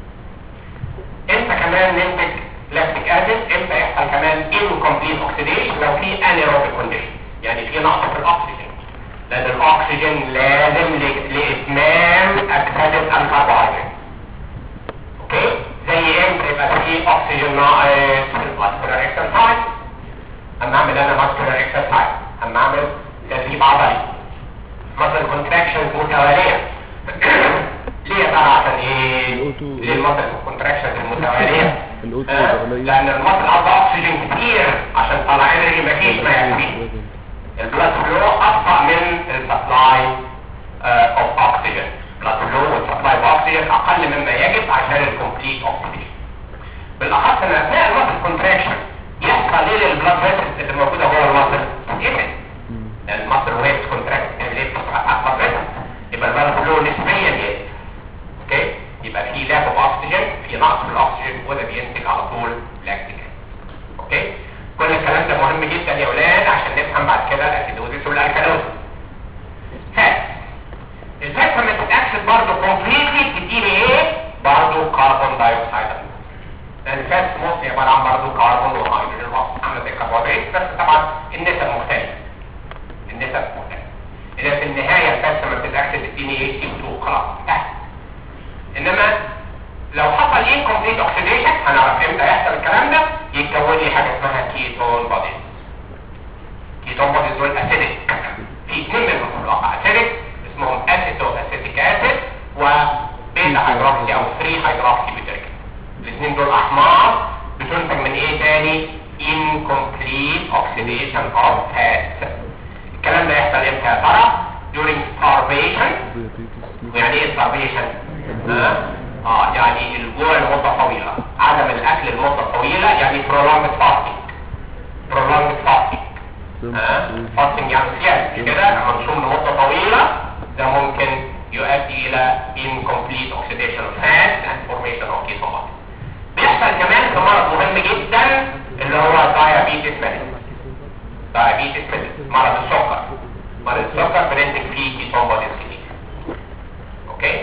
امتى كمان ننتج لاكتيك اسيد امتى يحصل كمان incomplete oxidation لو في anaerobic condition يعني في نقص في الاكسجين لان الاكسجين لازم ل- لاتمام اكسده الكربوهيدرات اوكي زي امتى يبقى في اكسجين ناقص في الفاسكولار اكسرسايز اما اعمل انا فاسكولار اكسرسايز اما اعمل تدريب عضلي مثلا كونتراكشنز متواليه ليه يا ترى عشان ايه ال O2 ليه المصل الكونتراكشنز المتواليه ال O2 ها؟ قليل. لان المصل عاوز اكسجين كتير عشان طلع انرجي مفيش ما يكفيه البلاد فلو ابطا من السبلاي اوف اوكسجين بلاد فلو والسبلاي اوف اوكسجين اقل مما يجب عشان الكومبليت اوكسيديشن بالاخص ان اثناء المصل كونتراكشن يحصل ايه للبلاد فيسلز اللي موجوده جوه المصل تتقفل لان المصل وهي بتكونتراكت تعمل ايه بتفتح على البلاد فيسلز يبقى البلد كله نسبيا يقل اوكي يبقى في لاك اوف اكسجين في نقص في الاكسجين وده بينتج على طول لاكتيك اوكي كل الكلام ده مهم جدا يا اولاد عشان نفهم بعد كده الاسيدوزيس والالكالوز فات الفات لما تتاكسد برضه كومبليتلي بتديني ايه برضه كربون دايوكسيد لان الفات موصي عباره عن برضه كربون وهيدروجين واكسجين عامله زي الكربوهيدرات بس طبعا النسب مختلفه النسب مختلفه اذا في النهايه الفات لما بتتاكسد بتديني ايه سي 2 خلاص انتهت انما لو حصل incomplete oxidation هنعرف امتى يحصل الكلام ده يتكون لي حاجه اسمها كيتون بوديز كيتون بوديز دول اسيدك في اثنين منهم في الواقع اسيدك اسمهم اسيتو اسيتيك اسيد وبيتا هيدروكسي او 3 هيدروكسي بيوتريك الاثنين دول احمر بتنتج من ايه تاني incomplete oxidation of fat الكلام ده يحصل امتى يا ترى during starvation ويعني ايه starvation ها؟ اه يعني الجوع لمدة طويلة عدم الاكل لمدة طويلة يعني prolonged fasting prolonged fasting ها fasting يعني صيام مش كده لما نصوم لمدة طويلة ده ممكن يؤدي الى incomplete oxidation of fat and formation of ketone bodies بيحصل كمان في مرض مهم جدا اللي هو diabetes mellitus diabetes mellitus مرض السكر مرض السكر بننتج فيه كيتون بوديز كتير اوكي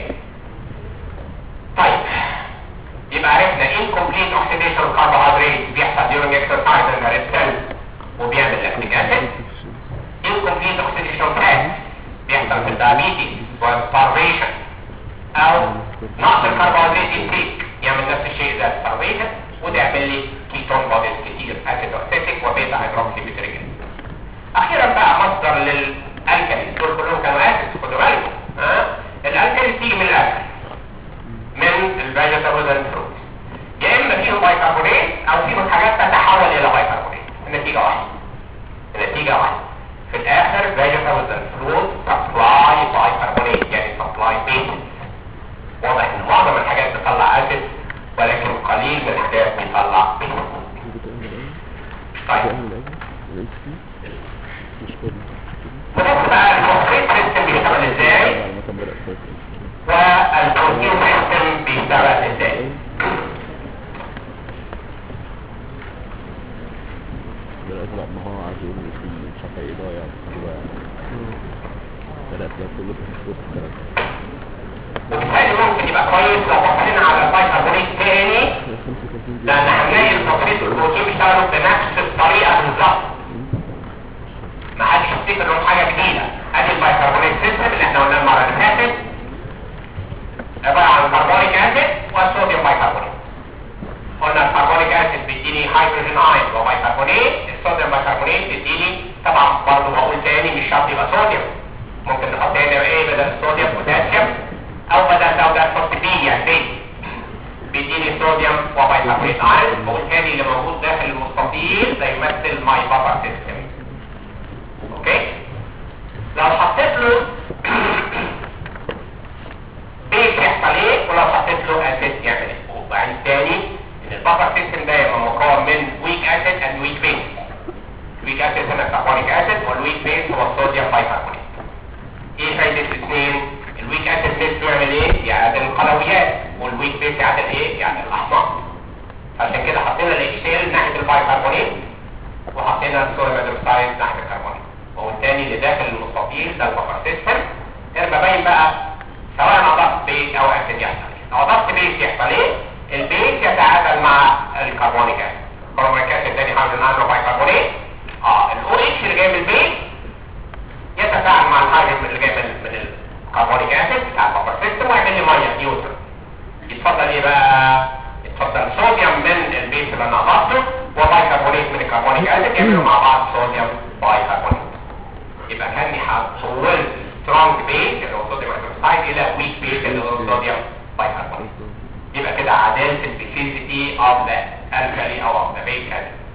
طيب يبقى عرفنا incomplete oxidation of carbohydrates بيحصل during exercise in the red cells وبيعمل lactic acid incomplete oxidation of fat بيحصل في الدايابيتس والسtarvation او نقص الكربوهيدرات intake يعمل نفس الشيء زي السtarvation وده يعمل لي كيتون بوديز كتير اسيدوسيتيك وبيتا هيدروكسي بيوتريك اخيرا بقى مصدر للالكاليز دول كلهم كانوا اسيد خدوا بالكم ها الالكاليز تيجي من الاكل من الفيجيتابلز اند فروت يا اما فيهم بايكربونات او فيهم حاجات تتحول الى بايكربونات النتيجه واحده النتيجه واحده في الاخر فيجيتابلز اند فروت سبلاي بايكربونات يعني سبلاي بيت واضح ان معظم الحاجات بتطلع اسيد ولكن قليل من الحاجات بيطلع بيت طيب ونبص بقى الفوسفيت سيستم بيشتغل ازاي والبروتين سيستم بيشتغل ازاي دلوقتي بعد ما هو عارف يقول في مش عارف ايه ضايع كده بدأت بقى كله في الصوت الكلام وبالتالي ممكن يبقى كويس لو بصينا على البايكربونات تاني لان هنلاقي الفوسفيت والبروتين بيشتغلوا بنفس الطريقه بالظبط ما حدش يفتكر انهم حاجه جديده ادي البايكربونات سيستم اللي احنا قلناه المره اللي فاتت عباره عن كربونيك اسيد والصوديوم بايكربونات قلنا الكربونيك اسيد بيديني هيدروجين ايون وبايكربونات الصوديوم بايكربونات بيديني طبعا برضه بقول تاني مش شرط يبقى صوديوم ممكن نحط هنا ايه بدل الصوديوم بوتاسيوم او بدل سوداء نحط بي يعني بي بيديني صوديوم وبايكربونات ايون بقول تاني اللي موجود داخل المستطيل ده يمثل ماي بابر سيستم اوكي لو حطيت له بيت يحصل ايه ولو حطيت له اسيد يعمل ايه وبعدين تاني ان البفر سيستم ده يبقى مكون من ويك اسيد اند ويك بيس ويك اسيد هنا كربونيك اسيد والويك بيس هو الصوديوم بايكربونات ايه فايده الاثنين الويك اسيد بيس يعمل ايه يعادل القلويات والويك بيس يعادل ايه يعادل الاحماض عشان كده حطينا الاكسيل ناحيه البايكربونات وحطينا الصوديوم هيدروكسيد ناحيه الكربونات والتاني اللي داخل المستطيل ده البفر سيستم هنا ببين بقى سواء اضفت بيت او اسيد يحصل ايه لو اضفت بيت يحصل ايه البيت يتعادل مع الكربونيك اسيد الكربونيك اسيد تاني هيدروجين ايون بايكربونات اه الاو اتش اللي جاي من البيت يتفاعل مع الهيدروجين اللي جاي من من الكربونيك اسيد بتاع البفر سيستم ويعمل لي ميه نيوترال يتفضل ايه بقى يتفضل صوديوم من البيت اللي انا اضفته وبايكربونات من الكربونيك اسيد يعملوا مع بعض صوديوم بايكربونات يبقى كاني حولت سترونج بيس اللي هو صوديوم هيدروكسيد الى ويك بيس اللي هو صوديوم بايكربونات يبقى كده عدلت البيسيزيتي اوف ذا الكالي او اوف ذا بيس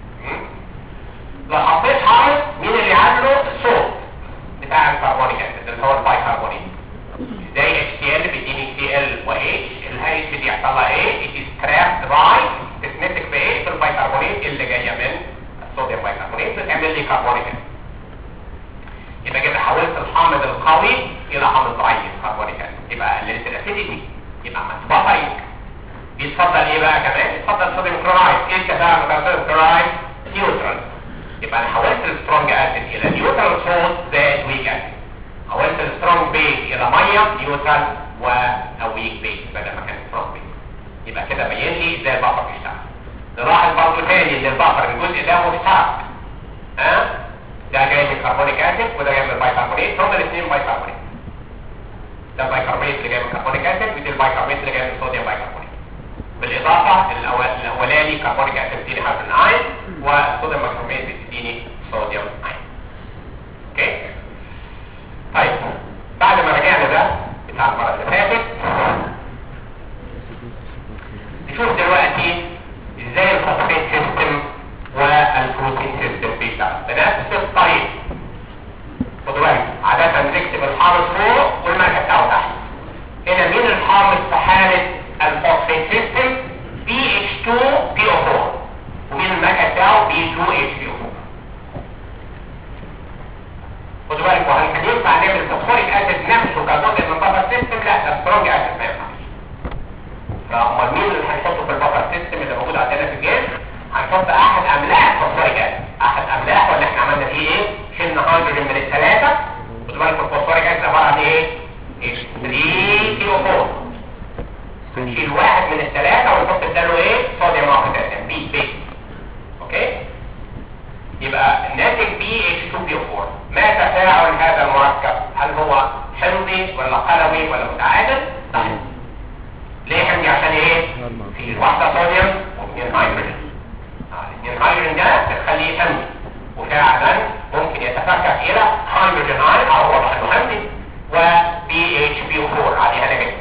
لو حطيت حامض مين اللي عامله الصوت بتاع الكربونيك اسيد اللي هو البايكربونات زي اتش سي ال بيديني سي ال و اتش دي يحصل لها ايه؟ it is trapped by تتمسك بايه؟ بالبيكربونات اللي جايه من الصوديوم بيكربونات بتعمل لي كربونيك اسيد يبقى كده حولت الحامض القوي الى حامض ضعيف كربونيك اسيد يبقى قللت الاسيديتي يبقى عملت بطريق يتفضل ايه بقى كمان يتفضل صوديوم كلورايد ايه التفاعل بتاع صوديوم كلورايد نيوترال يبقى انا حولت السترونج اسيد الى نيوترال صوت زائد ويك اسيد حولت السترونج بيز الى ميه نيوترال وويك بيز بدل ما كان سترونج بيز يبقى كده بين لي ازاي البفر بيشتغل نلاحظ برضه تاني ان البفر الجزء ده مشترك ها ده جاي من الكربونيك اسيد وده جاي من البيكربونات هما الاثنين بيكربونات ده البيكربونات اللي جاي من الكربونيك اسيد ودي البيكربونات اللي جاي من الصوديوم بيكربونات بالاضافه الأول الاولاني كربونيك اسيد بتديني هيدروجين اين والصوديوم بيكربونات بتديني صوديوم اين اوكي طيب بعد ما رجعنا ده بتاع المره اللي فاتت نشوف دلوقتي ازاي الفوسفيت سيستم والبروتين سيستم بيشتغل بنفس الطريقه خدوا بالك عاده نكتب الحامض فوق والملح بتاعه تحت هنا مين الحامض في حاله الفوسفيت سيستم BH2PO4 ومين الملح بتاعه B2HPO4 خدوا بالك وهل كان ينفع نعمل فوسفوريك اسيد نفسه كجزء من بفر سيستم لا ده سترونج اسيد ما ينفعش فامال مين اللي هنحطه في البفر سيستم اللي موجود عندنا في الجسم هنحط احد املاح فوسفوريك اسيد احد املاح ولا احنا عملنا فيه ايه شلنا هيدروجين من الثلاثه خدوا بالك الفوسفوريك اسيد عباره عن ايه 3 كيلو 4 نشيل واحد من الثلاثه ونحط بداله ايه صوديوم اوكسيد بي بي اوكي يبقى الناتج بي اتش 2 بي 4 ما تفاعل هذا المركب هل هو حمضي ولا قلوي ولا متعادل صحيح ليه حمضي عشان ايه في واحده صوديوم واثنين هيدروجين آه، الاثنين هيدروجين ده بتخليه حمضي وفعلا ممكن يتفكك الى هيدروجين ايون او هو لوحده حمضي و بي اتش بي 4 عليها نيجاتيف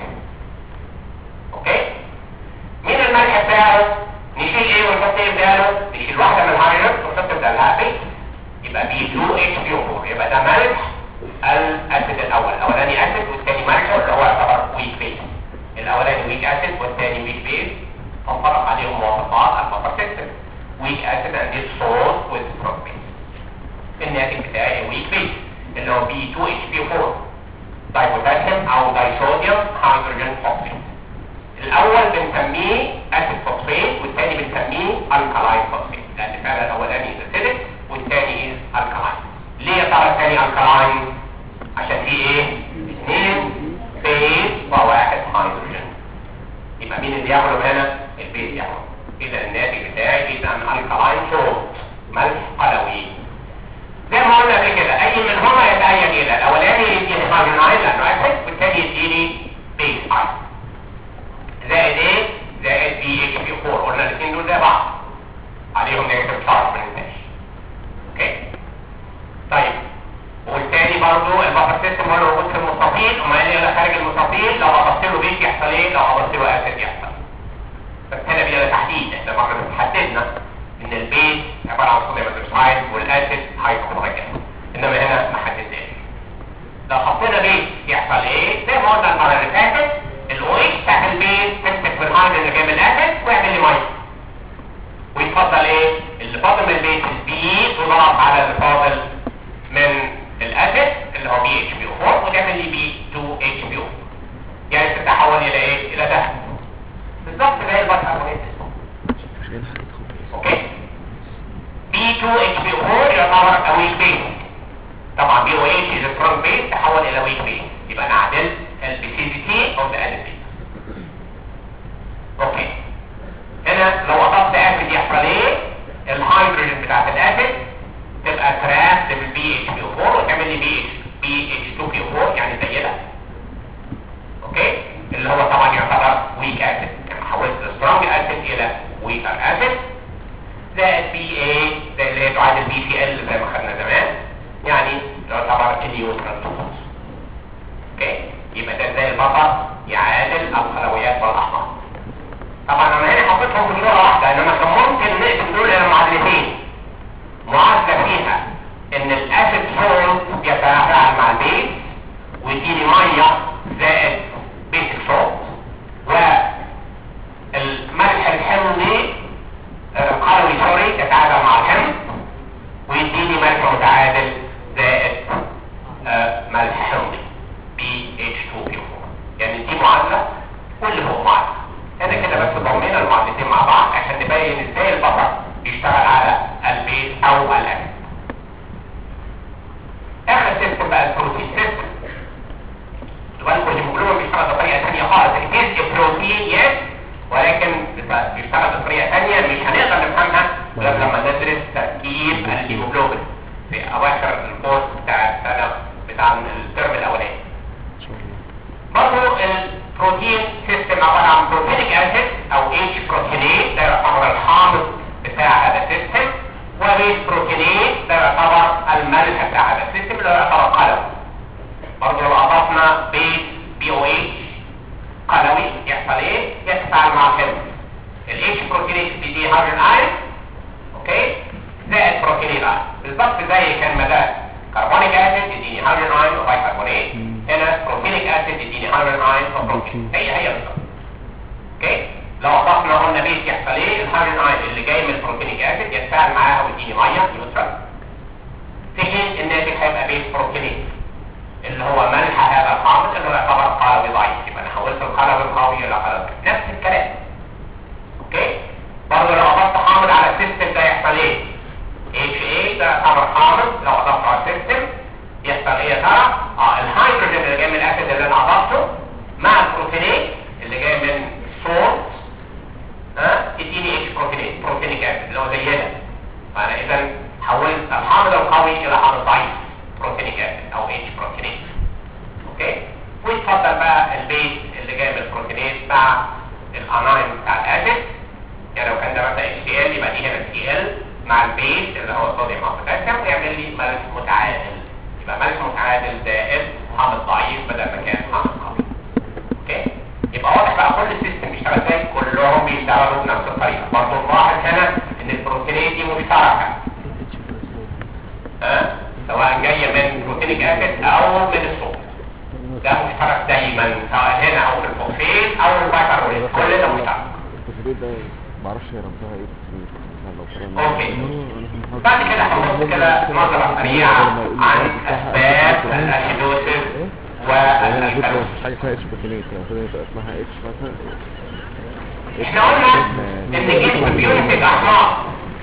اوكي مين الملح بتاعه نشيل ايه ونحط ايه بداله نشيل واحده من الهيدروجين ونحط بدالها بي يبقى بي 2 اتش بي 4 يبقى ده ملح الاسيد الاول الاولاني اسيد والثاني ملح اللي هو يعتبر ويك بيز الاولاني ويك اسيد والثاني ويك بيز فانطبق عليهم مواصفات البفر سيستم ويك اسيد اند سولت وذ سترونج بيز الناتج بتاعي ويك بيز اللي هو بي 2 اتش بي 4 دايبوتاسيوم او دايصوديوم هيدروجين فوسفيت الاول بنسميه اسيد فوسفيت والثاني بنسميه الكالاين فوسفيت لان فعلا الاولاني اسيدك والثاني از الكالاين ليه يا ترى الثاني الكالاين عشان فيه ايه اثنين بيز وواحد هيدروجين يبقى مين اللي يعملوا هنا البيز يعملوا اذا الناتج بتاعي اذا الكالاين سولت ملح قلوي زي ما قلنا قبل كده اي منهما يتأيد الى الاولاني يديني هيدروجين ايون لانه اسيد والثاني يديني بيز ايون زائد ايه زائد بي اتش بي 4 قلنا الاثنين دول زي بعض عليهم نيجاتيف تشارج ما ننساش اوكي طيب والتاني برضو البفر سيستم هو اللي موجود في المستطيل وما اللي خارج المستطيل لو اضفت له بيت يحصل ايه لو اضفت له اسيد يحصل بس هنا بيها تحديد احنا مرة حددنا ان البيت عبارة عن صوديوم هيدروكسيد والاسيد هيدروكلوريك اسيد انما هنا ما حددناش لو حطينا بيت يحصل ايه زي ما قلنا المرة اللي فاتت الاويش بتاعت البيت تمسك بالهايدروجين اللي جاي من الاسيد ويعمل لي ميه ويتفضل ايه اللي فاضل من البيت البي تضاف على اللي فاضل من الاسيد اللي هو بي اتش بي 4 وتعمل لي بي 2 اتش بي 4 يعني تتحول الى ايه الى ده بالظبط زي البيكربونات اوكي بي 2 اتش بي 4 يعتبر ويك بيس طبعا بي او اتش از سترونج بيس تحول الى ويك بيس يبقى انا عدلت البيسيديتي اوف ذا اسيد بيس اوكي هنا لو اضفت اسيد يحصل ايه الهيدروجين بتاعت الاسيد تبقى تراب بالبي اتش بي 4 وتعمل لي بي اتش بي اتش 2 بي 4 يعني زي ده اوكي اللي هو طبعا يعتبر ويك اسيد يعني حولت السترونج اسيد الى ويكر اسيد زائد بي اي زي اللي هي تعادل بي سي ال زي ما خدنا زمان يعني يعتبر اليوترال اوكي يبقى ده زي البطر يعادل الخلويات والاحمر طبعا انا هنا حطيتهم في صوره واحده انما كان ممكن نقسم دول الى معادلتين معادله فيها ان الاسيد سولت يتفاعل مع البيس ويديني ميه زائد بيسك سولت سيستم عباره عن بروتينيك اسيد او اتش بروتينيز ده يعتبر الحامض بتاع هذا السيستم وبيس بروتينيز ده يعتبر الملح بتاع هذا السيستم اللي هو يعتبر قلوي برضه لو اضفنا بيس بي او اتش قلوي يحصل ايه؟ يتفاعل مع الحمض الاتش بروتينيز بيدي هيدروجين ايون اوكي زائد بروتينيز ايون بالظبط زي كان مدى كربونيك اسيد يديني هيدروجين ايون وبايكربونات هنا بروتينيك اسيد يديني هيدروجين ايون وبروتين هي هي بالظبط اوكي لو اضفنا قلنا بيس يحصل ايه الهيدروجين ايون اللي جاي من البروتينيك اسيد يتفاعل معاها ويديني ميه نيوترال في حين الناتج هيبقى بيس بروتينيك اللي هو ملح هذا الحامض اللي هو يعتبر قلوي ضعيف يبقى انا حولت القلوي القوي الى قلوي نفس الكلام اوكي برضه لو اضفت حامض على السيستم ده يحصل ايه اتش اي ده يعتبر حامض لو اضفته على السيستم يحصل ايه يا ترى اه الهيدروجين اللي جاي من الاسيد اللي انا اضفته مع البروتينيك اللي جاي من صوت ها يديني اتش بروتينيك بروتينيك اسيد اللي هو زي ده فانا اذا حولت الحامض القوي الى حامض ضعيف بروتينيك اسيد او اتش بروتينيك اوكي ويتفضل بقى البيت اللي جاي من البروتينيز مع الاناين بتاع الاسيد يعني لو كان ده مثلا اتش سي ال يبقى دي هنا سي ال مع البيت اللي هو صوديوم مع بوتاسيوم ويعمل لي ملح متعادل يبقى ملح متعادل زائد حامض ضعيف بدل ما كان حامض قوي اوكي يبقى واضح بقى كل السيستم بيشتغل ازاي كلهم بيشتغلوا بنفس الطريقه برضه نلاحظ هنا ان البروتينات دي مشتركه ها سواء جايه من بروتينيك اسيد او من الصوت ده مشترك دايما سواء هنا او في الفوسفيت او البيكربونات كل ده مشترك التفريط ده معرفش هي رمزها ايه بس مثلا لو قررنا اوكي بعد كده هنبص كده نظرة سريعة عن اسباب الاسيدوسيس والالكالوسيس حاجه اسمها اتش بروتينيت المفروض يبقى اسمها اتش مثلا احنا قلنا ان جسم بينتج احماض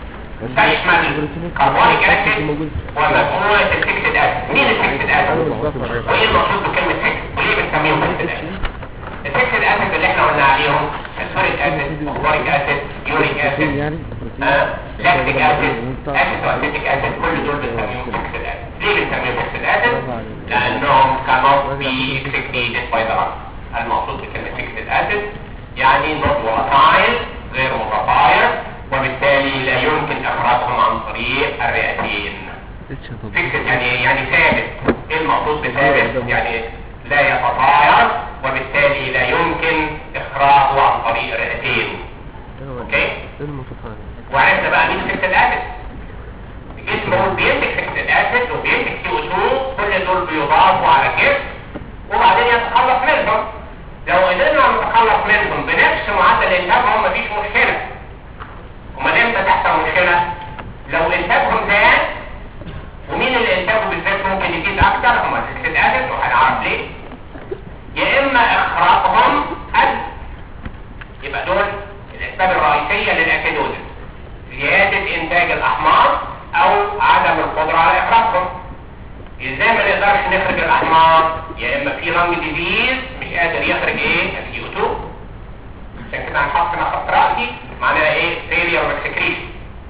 تشمل كربونيك اسيد ومجموعة السكسد اسيد مين السكسد اسيد؟ وايه المقصود بكلمة سكس؟ وليه بنسميهم سكسد اسيد؟ السكسد اسيد اللي احنا قلنا عليهم السوريك اسيد فوسفوريك اسيد يوريك اسيد يعني لاكتيك اسيد اسيد واسيتيك اسيد كل دول بنسميهم سكسد اسيد ليه بنسميهم سكسد اسيد؟ لانهم cannot be excreted by the lung المقصود بكلمة سكسد اسيد يعني not volatile غير متطاير وبالتالي لا يمكن اخراجهم عن طريق الرئتين فكرة يعني يعني ثابت ايه المقصود بثابت يعني لا يتطاير وبالتالي لا يمكن اخراجه عن طريق الرئتين اوكي وعرفنا بقى مين سكت الاسيد الجسم هو بينتج سكت الاسيد وبينتج سي او 2 كل دول بيضافوا على الجسم وبعدين يتخلص منهم لو قدرنا نتخلص منهم بنفس معدل انتاجهم مفيش مشكله امال امتى تحصل مشكله لو انتاجهم زاد ومين اللي انتاجه بالذات ممكن يزيد اكتر هم السكت اسيد وهنعرف ليه يا اما اخراجهم قل يبقى دول الاسباب الرئيسيه للاسيدوزيس زياده انتاج الاحماض او عدم القدره على اخراجهم ازاي ما نقدرش نخرج الاحماض يا اما في لانج ديزيز مش قادر يخرج ايه السي او 2 عشان كده هنحط هنا خط راسي معناها ايه فيلير اكسكريشن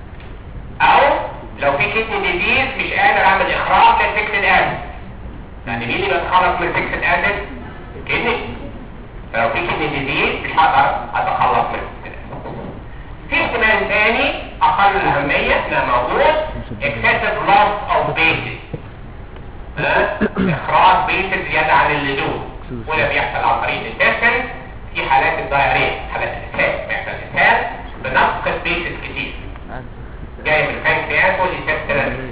او لو في كدني ديزيز مش قادر اعمل اخراج للفيكسد اسيد يعني مين اللي بيتخلص من الفيكسد اسيد الكدني فلو في كدني ديزيز مش هقدر اتخلص من الفيكسد اسيد في احتمال ثاني اقل اهميه ده موجود excessive loss of bases ها؟ اخراج بيسز زياده عن اللزوم وده بيحصل عن طريق الانتستين في حالات الدايريه حالات الاسهال بيحصل اسهال بنفقد بيسز كتير جاي من البنكرياس والانتستين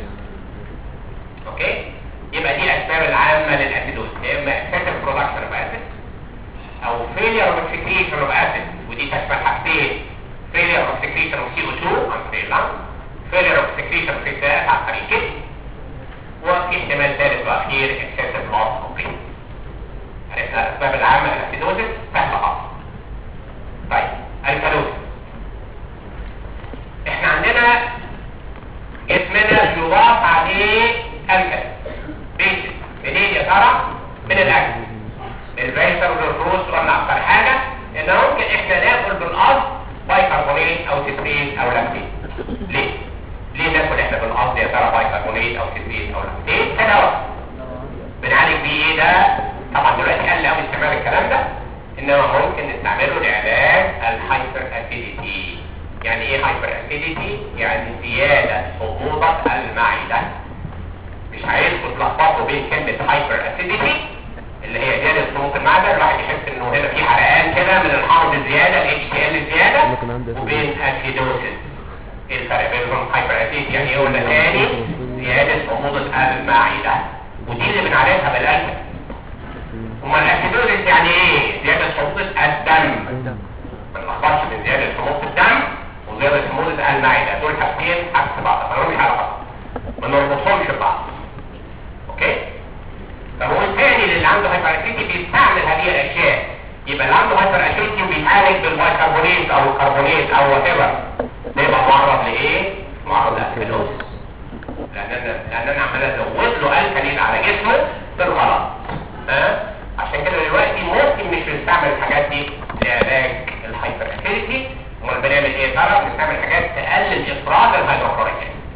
اوكي يبقى دي الاسباب العامه للاسيدوز يا اما excessive production of acid او failure of excretion of acid ودي تشمل حاجتين failure of excretion of CO2 عن طريق اللنج failure of excretion of فيتات عن طريق الكبد وفي احتمال ثالث واخير excessive loss of weight عرفنا الاسباب العامه للاسيدوزيس سهله خالص طيب الكالوزيس احنا عندنا جسمنا يضاف عليه الكالي بيسك منين يا ترى من الاكل من الفيتر والفروس قلنا اكتر حاجه ان ممكن احنا ناكل بالقصد بايكربونات او سيتريت او لاكتيت ليه ليه ناكل احنا بالقصد يا ترى بايكربونات او سيتريت او لاكتيت كده بنعالج بيه ايه ده طبعا دلوقتي قل قوي استعمال الكلام ده انما ممكن نستعمله لعلاج الهايبر اسيديتي يعني ايه هايبر اسيديتي يعني زياده حموضه المعده مش عايزكم تلخبطوا بين كلمه هايبر اسيديتي اللي هي زياده حموضه المعده الواحد يحس انه هنا في حرقان كده من الحمض الزياده الاتش تي ال الزياده وبين اسيدوسيس ايه الفرق بينهم هايبر اسيديتي يعني ايه قلنا تاني زياده حموضه المعده ودي اللي بنعالجها بالالكل امال الاسيدوزيس يعني ايه زياده حموضه الدم ما نلخبطش بين زياده حموضه الدم وزياده حموضه المعده دول حاجتين عكس بعض ما لهمش علاقه ما نربطهمش ببعض اوكي فهو الثاني اللي عنده هايبر اسيديتي بيستعمل هذه الاشياء يبقى اللي عنده هايبر اسيديتي وبيتعالج بالبيكربونات او الكربونات او وات ايفر ده يبقى معرض لايه؟ معرض للاسيدوز لان انا لان انا عمال ازود له الكالين على جسمه بالغلط ها عشان كده دلوقتي ممكن مش بنستعمل الحاجات دي لعلاج الهايبر اسيديتي امال بنعمل ايه ترى بنستعمل حاجات تقلل افراز الهيدروكلوريك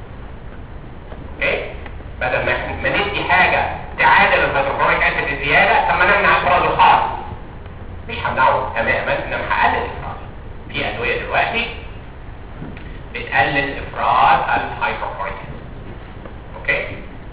اوكي بدل ما ما ندي حاجه تعادل الهيدروكلوريك اسيد الزياده طب ما نمنع افرازه خالص مش همنعه تماما انما هقلل افرازه في ادويه دلوقتي بتقلل افراز الهيدروكلوريك اسيد اوكي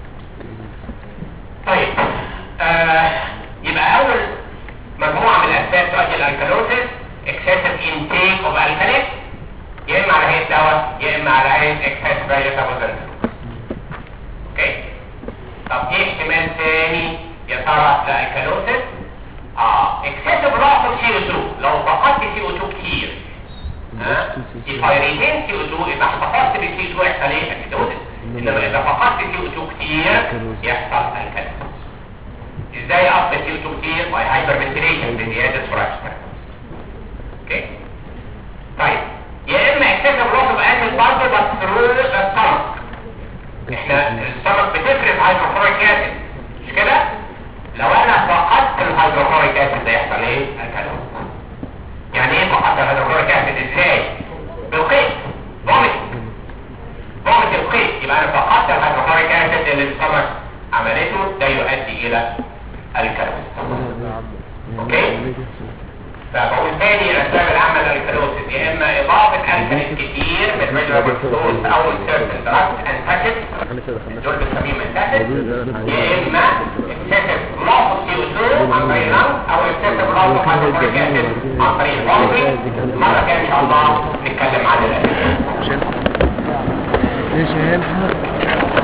طيب آه يبقى اول مجموعه من الاسباب تؤدي الالكالوزيس excessive intake of alkalis يا اما على هيئه دواء يا اما على هيئه excess vegetable اوكي طب ايه احتمال تاني يا ترى لالكالوزيس اه excessive loss of CO2 لو فقدت CO2 كتير ها if I retain CO2 اذا احتفظت ب CO2 يحصل ايه acidosis انما اذا فقدت CO2 كتير يحصل الكالوزيس ازاي افقد CO2 كتير by hyperventilation بزياده سرعه اوكي طيب يا اما excessive loss of acid برضه بس through the stomach احنا السمك بتفرز هيدروكلوريك اسيد مش كده لو انا فقدت الهيدروكلوريك اسيد ده يحصل ايه الكالوز يعني ايه فقدت الهيدروكلوريك اسيد ازاي بالقيء فوميت فوميت القيء يبقى انا فقدت الهيدروكلوريك اسيد اللي السمك عملته ده يؤدي الى الكالوز اوكي فبقول تاني الاسباب العامه للكالوسيس يا اما اضافه الكالين كتير من ميجرابل سورس او من سيرتن دراجز انتاكد دول بنسميهم انتاكد يا اما excessive loss of CO2 عن طريق اللنج او excessive loss of hydrochloric acid عن طريق الفوميتنج مره كده ان شاء الله نتكلم عن الاسباب ايش هنا